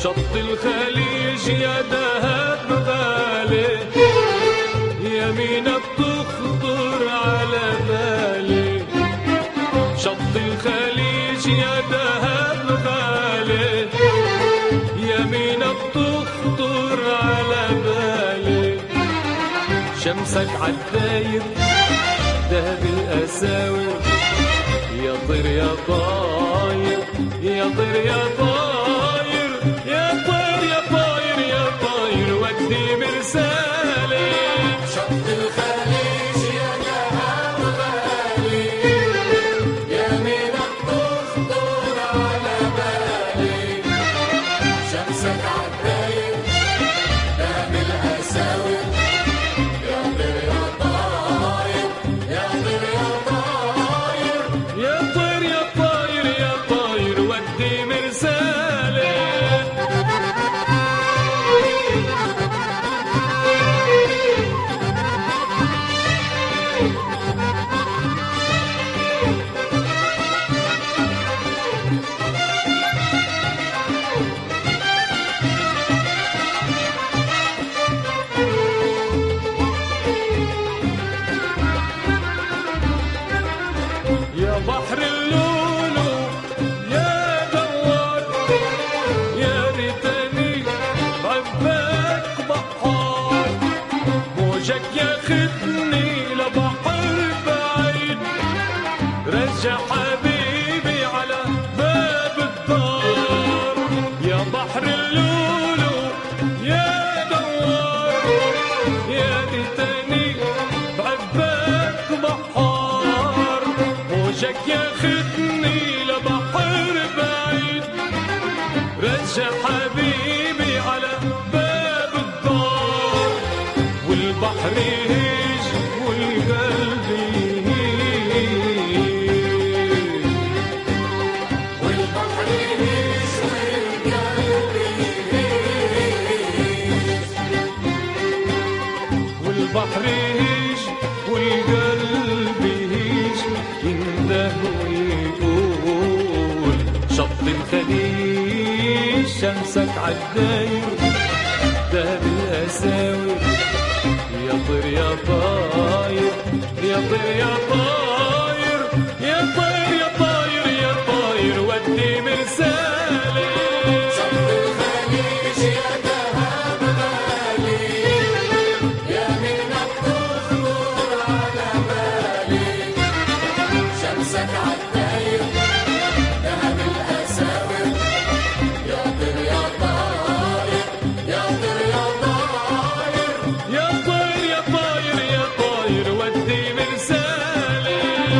شط الخليج يا دهب غالي يمينك تخطر على بالي شط الخليج يا دهب غالي يمينك تخطر على بالي شمسك عالداير دهب الأساور يا طير يا طاير يا طير يا طاير يا طير يا طاير يا طاير ودي مرسالي شط الخليج يا دهب غالي يمينك تخطر على بالي شمسك عالداير دهب الأساور يا طير يا طاير يا طير يا طاير يا طير يا طاير يا طاير ودي مرسالي يا بحر اللولو يا دوار يا ريتني بحبك بحار موجك ياخدني لبحر بعيد رجع حبيبي على باب الدار يا بحر اللولو يا دوار يا ريتني بحبك بحار موجك ياخدني لبحر بعيد رجع حبيبي على باب الدار والبحر يهيج والقلب يهيج والبحر يهيج والقلب يهيج والبحر يهيج والقلب يهيج ينده ويقول شط الخليج شمسك عالداير دهب الأساور يا طير يا طاير يا طير يا طاير يا طير يا طاير يا طاير ودي مرسالي شط الخليج يا دهب غالي يمينك تخطر على بالي شمسك عالداير دهب الأساور يا طير يا طاير يا طير يا طاير يا طير يا طاير يا طاير ودي مرسالي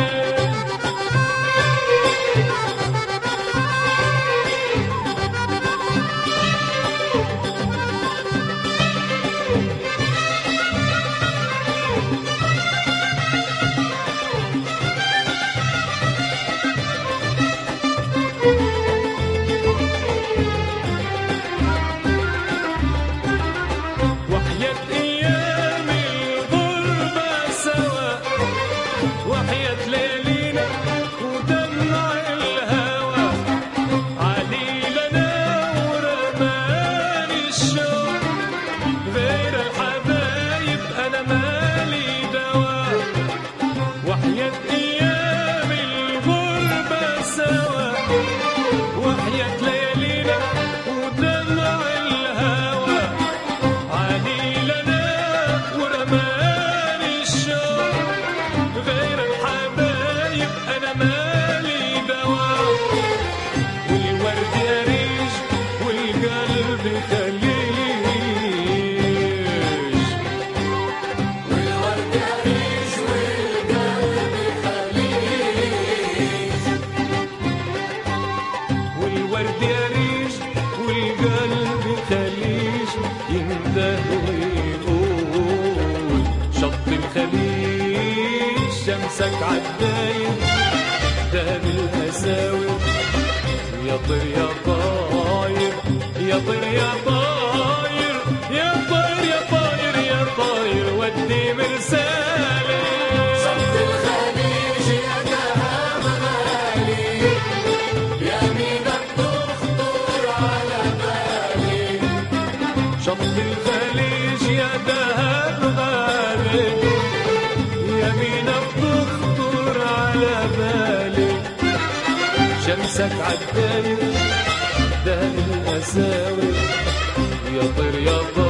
وحياة أيام الغربة سوا وحياة ليالينا ودمع الهوى عليلنا ورماني الشوق غير الحبايب أنا مالي دوا وحياة أيام الغربة سوا وحياة ليالينا ودمع الهوى عليلنا ورماني الشوق غير الحبايب انا مالي دوا والورد يريج والقلب خليج والورد يعيش والقلب خليج والورد يريج والقلب خليج ينده ويقول شط الخليج شمسك عالداير دهب الأساور يا طير يا طاير يا طير يا طاير يا طير يا طاير يا طاير ودي مرسالي شط الخليج يا دهب غالي يمينك تخطر على بالي نفسك عالداير دهن الأساور يا طير يا طير